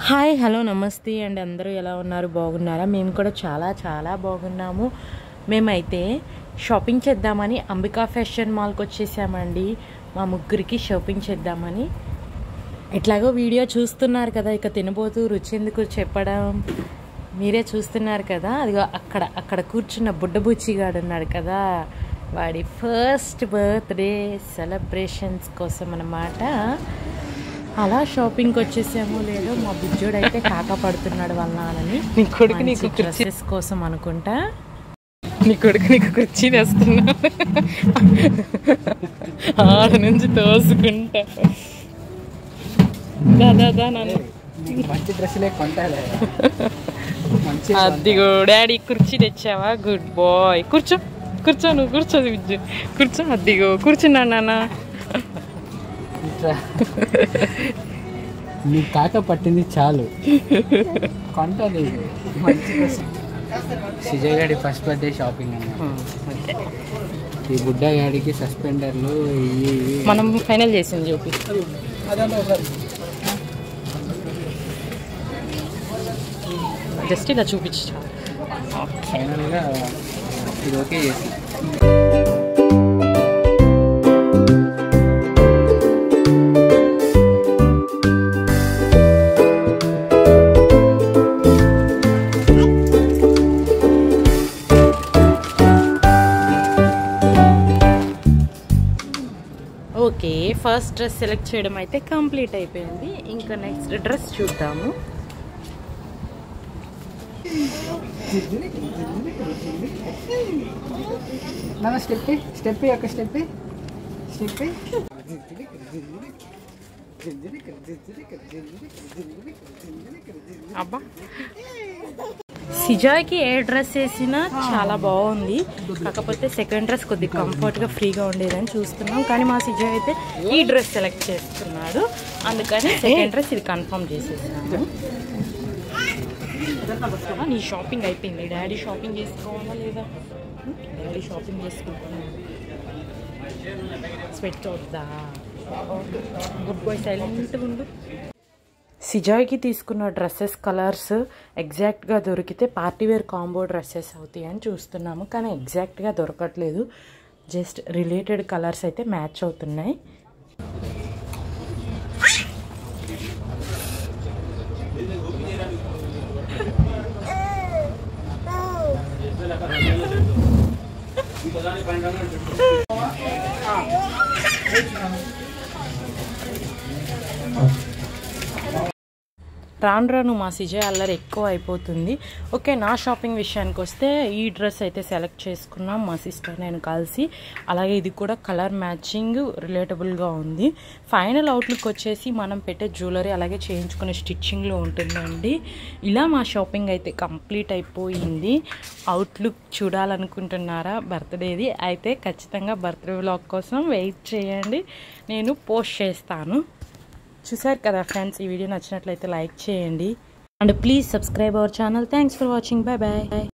Hi hello నమస్తే అండి అందరూ ఎలా ఉన్నారు బాగున్నారా మేము కూడా చాలా చాలా బాగున్నాము మేమైతే షాపింగ్ చేద్దామని అంబికా ఫ్యాషన్ మాల్కి వచ్చేసామండి మా ముగ్గురికి షాపింగ్ చేద్దామని ఎట్లాగో వీడియో చూస్తున్నారు కదా ఇక తినబోతూ రుచి ఎందుకు చెప్పడం మీరే చూస్తున్నారు కదా అదిగో అక్కడ అక్కడ కూర్చున్న బుడ్డబుచ్చిగాడు ఉన్నాడు కదా వాడి ఫస్ట్ బర్త్డే సెలబ్రేషన్స్ కోసం అన్నమాట అలా షాపింగ్కి వచ్చేసామో లేదో మా బుజ్జోడు అయితే కాక పడుతున్నాడు వాళ్ళ నాన్నని నీ కొడుకు నీకు కుర్చీ డ్రెస్సెస్ కోసం అనుకుంటా నీ కొడుకు నీకు కుర్చీ తెస్తున్నా ఆడ నుంచి తోసుకుంటా దా, దా, దా నన్ను మంచి డ్రెస్సులే కొంటాలే మంచి అదిగో డాడీ కుర్చీ తెచ్చావా గుడ్ బాయ్ కూర్చో కూర్చో నువ్వు కూర్చో విజ్జు కూర్చో అదిగో కూర్చున్నా నాన్న ఇట్లా. నీ కాక పట్టింది చాలు కొంటది మంచి డ్రెస్ సిజయ్ గారి ఫస్ట్ బర్త్డే షాపింగ్ అన్నమాట ఈ బుడ్డ గాడికి సస్పెండర్లు ఇవి ఇవి మనం ఫైనల్ చేసింది చూపి జస్ట్ ఇలా చూపించు ఫైనల్గా ఇది ఓకే చేసి ఓకే ఫస్ట్ డ్రెస్ సెలెక్ట్ చేయడం అయితే కంప్లీట్ అయిపోయింది ఇంకా నెక్స్ట్ డ్రెస్ చూద్దాము నాన్న స్టెప్ స్టెప్ ఒక స్టెప్ స్టెప్ అబ్బా సిజాయ్కి ఏ డ్రెస్ వేసినా చాలా బాగుంది కాకపోతే సెకండ్ డ్రెస్ కొద్దిగా కంఫర్ట్గా ఫ్రీగా ఉండేదని చూస్తున్నాం కానీ మా సిజాయ్ అయితే ఈ డ్రెస్ సెలెక్ట్ చేస్తున్నాడు అందుకని సెకండ్ డ్రెస్ ఇది కన్ఫర్మ్ చేసేసాను ఆ, నీ షాపింగ్ అయిపోయింది డాడీ షాపింగ్ చేసుకోవాలా లేదా డాడీ షాపింగ్ చేసుకుంటున్నాను స్వెట్ అవుతుందా గుడ్ బాయ్ సైలెంట్గా ఉండు సిజాయ్కి తీసుకున్న డ్రెస్సెస్ కలర్స్ ఎగ్జాక్ట్గా దొరికితే పార్టీ వేర్ కాంబో డ్రెస్సెస్ అవుతాయి అని చూస్తున్నాము కానీ ఎగ్జాక్ట్గా దొరకట్లేదు జస్ట్ రిలేటెడ్ కలర్స్ అయితే మ్యాచ్ అవుతున్నాయి రాను రాను మా సిజయ్ అల్లరి ఎక్కువ అయిపోతుంది ఓకే నా షాపింగ్ విషయానికి వస్తే ఈ డ్రెస్ అయితే సెలెక్ట్ చేసుకున్నాం మా సిస్టర్ నేను కలిసి అలాగే ఇది కూడా కలర్ మ్యాచింగ్ రిలేటబుల్గా ఉంది ఫైనల్ అవుట్లుక్ వచ్చేసి మనం పెట్టే జ్యువెలరీ అలాగే చేయించుకునే స్టిచ్చింగ్లో ఉంటుందండి ఇలా మా షాపింగ్ అయితే కంప్లీట్ అయిపోయింది అవుట్లుక్ చూడాలనుకుంటున్నారా బర్త్డేది అయితే ఖచ్చితంగా బర్త్డే వ్లాగ్ కోసం వెయిట్ చేయండి నేను పోస్ట్ చేస్తాను చూసారు కదా ఫ్రెండ్స్ ఈ వీడియో నచ్చినట్లయితే లైక్ చేయండి and please subscribe our channel thanks for watching bye bye